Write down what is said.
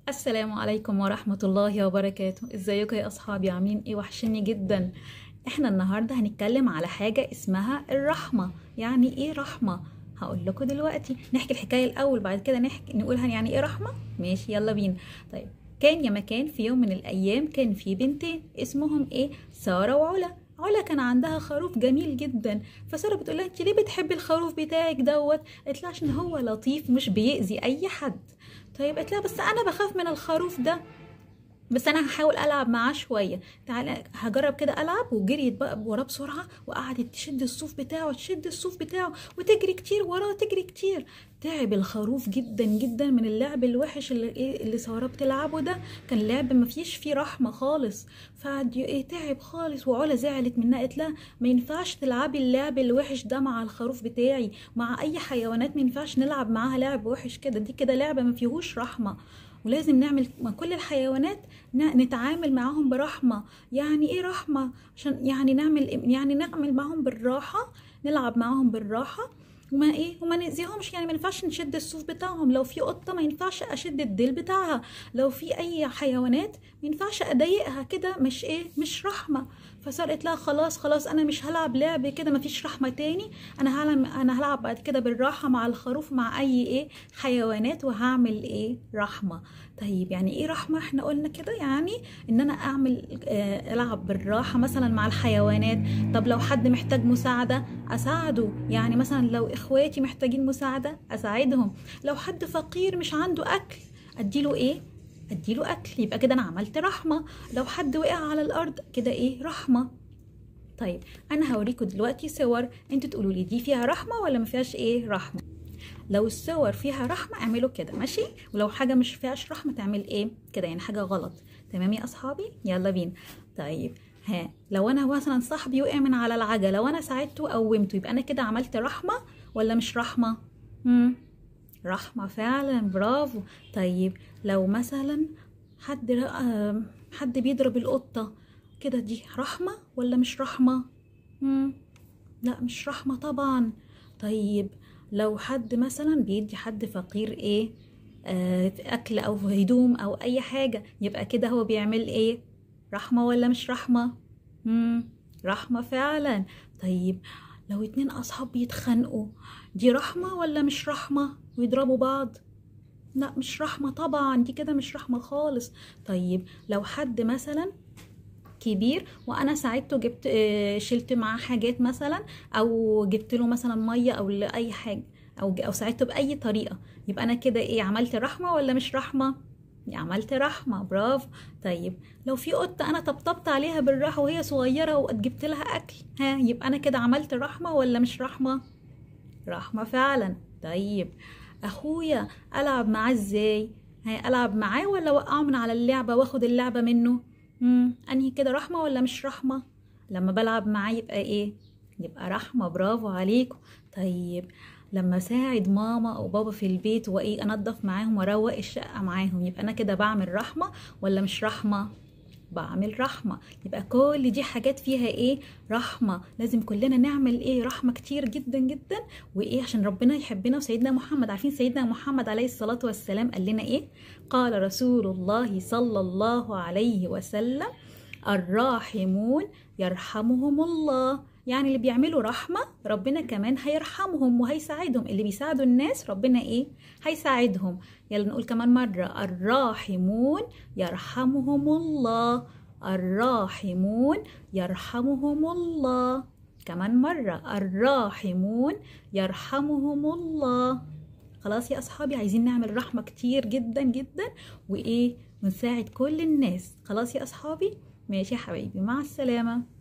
السلام عليكم ورحمة الله وبركاته ازيكم يا اصحابي عاملين ايه وحشني جدا احنا النهاردة هنتكلم على حاجة اسمها الرحمة يعني ايه رحمة هقول لكم دلوقتي نحكي الحكاية الاول بعد كده نحكي نقولها يعني ايه رحمة ماشي يلا بينا طيب كان يا مكان في يوم من الايام كان في بنتين اسمهم ايه سارة وعلا علا كان عندها خروف جميل جدا فساره بتقول لها انت ليه بتحبي الخروف بتاعك دوت قالت لها عشان هو لطيف مش بيأذي اي حد طيب قالت لها بس انا بخاف من الخروف ده بس انا هحاول العب معاه شويه تعالى هجرب كده العب وجريت بقى وراه بسرعه وقعدت تشد الصوف بتاعه تشد الصوف بتاعه وتجري كتير وراه تجري كتير تعب الخروف جدا جدا من اللعب الوحش اللي ايه اللي ساره بتلعبه ده كان لعب ما فيش فيه رحمه خالص فقعد ايه تعب خالص وعلا زعلت منها قالت لها ما ينفعش تلعبي اللعب الوحش ده مع الخروف بتاعي مع اي حيوانات ما ينفعش نلعب معاها لعب وحش كده دي كده لعبه ما فيهوش رحمه ولازم نعمل مع كل الحيوانات نتعامل معاهم برحمة يعني ايه رحمة عشان يعني نعمل يعني نعمل معاهم بالراحة نلعب معاهم بالراحة وما ايه وما نأذيهمش يعني ما ينفعش نشد الصوف بتاعهم لو في قطة ما ينفعش اشد الديل بتاعها لو في اي حيوانات ما ينفعش اضايقها كده مش ايه مش رحمة فصارت لها خلاص خلاص انا مش هلعب لعب كده ما فيش رحمة تاني انا هلعب انا هلعب بعد كده بالراحة مع الخروف مع اي ايه حيوانات وهعمل ايه رحمة طيب يعني ايه رحمة احنا قلنا كده يعني ان انا اعمل آه العب بالراحة مثلا مع الحيوانات طب لو حد محتاج مساعدة اساعده يعني مثلا لو اخواتي محتاجين مساعدة اساعدهم لو حد فقير مش عنده اكل اديله ايه اديله اكل يبقى كده انا عملت رحمة لو حد وقع على الارض كده ايه رحمة طيب انا هوريكم دلوقتي صور انتوا تقولوا لي دي فيها رحمة ولا ما فيهاش ايه رحمة لو الصور فيها رحمة اعملوا كده ماشي ولو حاجة مش فيهاش رحمة تعمل ايه كده يعني حاجة غلط تمام يا اصحابي يلا بينا طيب ها لو انا مثلا صاحبي وقع من على العجلة وانا ساعدته قومته يبقى انا كده عملت رحمة ولا مش رحمة مم. رحمة فعلا برافو طيب لو مثلا حد رأى حد بيضرب القطة كده دي رحمة ولا مش رحمة مم. لا مش رحمة طبعا طيب لو حد مثلا بيدي حد فقير ايه آه اكل او هدوم او اي حاجة يبقى كده هو بيعمل ايه رحمة ولا مش رحمة مم. رحمة فعلا طيب لو اتنين اصحاب بيتخانقوا دي رحمة ولا مش رحمة ويضربوا بعض لا مش رحمة طبعا دي كده مش رحمة خالص طيب لو حد مثلا كبير وانا ساعدته جبت شلت معاه حاجات مثلا او جبت له مثلا ميه او اي حاجه او او ساعدته باي طريقه يبقى انا كده ايه عملت رحمه ولا مش رحمه عملت رحمه برافو طيب لو في قطه انا طبطبت عليها بالراحه وهي صغيره وجبت لها اكل ها يبقى انا كده عملت رحمه ولا مش رحمه رحمه فعلا طيب اخويا العب معاه ازاي ها العب معاه ولا اوقعه من على اللعبه واخد اللعبه منه امم انهي كده رحمه ولا مش رحمه لما بلعب معاه يبقى ايه يبقى رحمه برافو عليكم طيب لما اساعد ماما او بابا في البيت وايه انضف معاهم واروق الشقه معاهم يبقى انا كده بعمل رحمه ولا مش رحمه بعمل رحمة يبقى كل دي حاجات فيها ايه رحمة لازم كلنا نعمل ايه رحمة كتير جدا جدا وايه عشان ربنا يحبنا وسيدنا محمد عارفين سيدنا محمد عليه الصلاة والسلام قال لنا ايه قال رسول الله صلى الله عليه وسلم الراحمون يرحمهم الله يعني اللي بيعملوا رحمة ربنا كمان هيرحمهم وهيساعدهم اللي بيساعدوا الناس ربنا ايه هيساعدهم يلا نقول كمان مرة الراحمون يرحمهم الله الراحمون يرحمهم الله كمان مرة الراحمون يرحمهم الله خلاص يا أصحابي عايزين نعمل رحمة كتير جدا جدا وإيه ونساعد كل الناس خلاص يا أصحابي ماشي يا حبايبي مع السلامة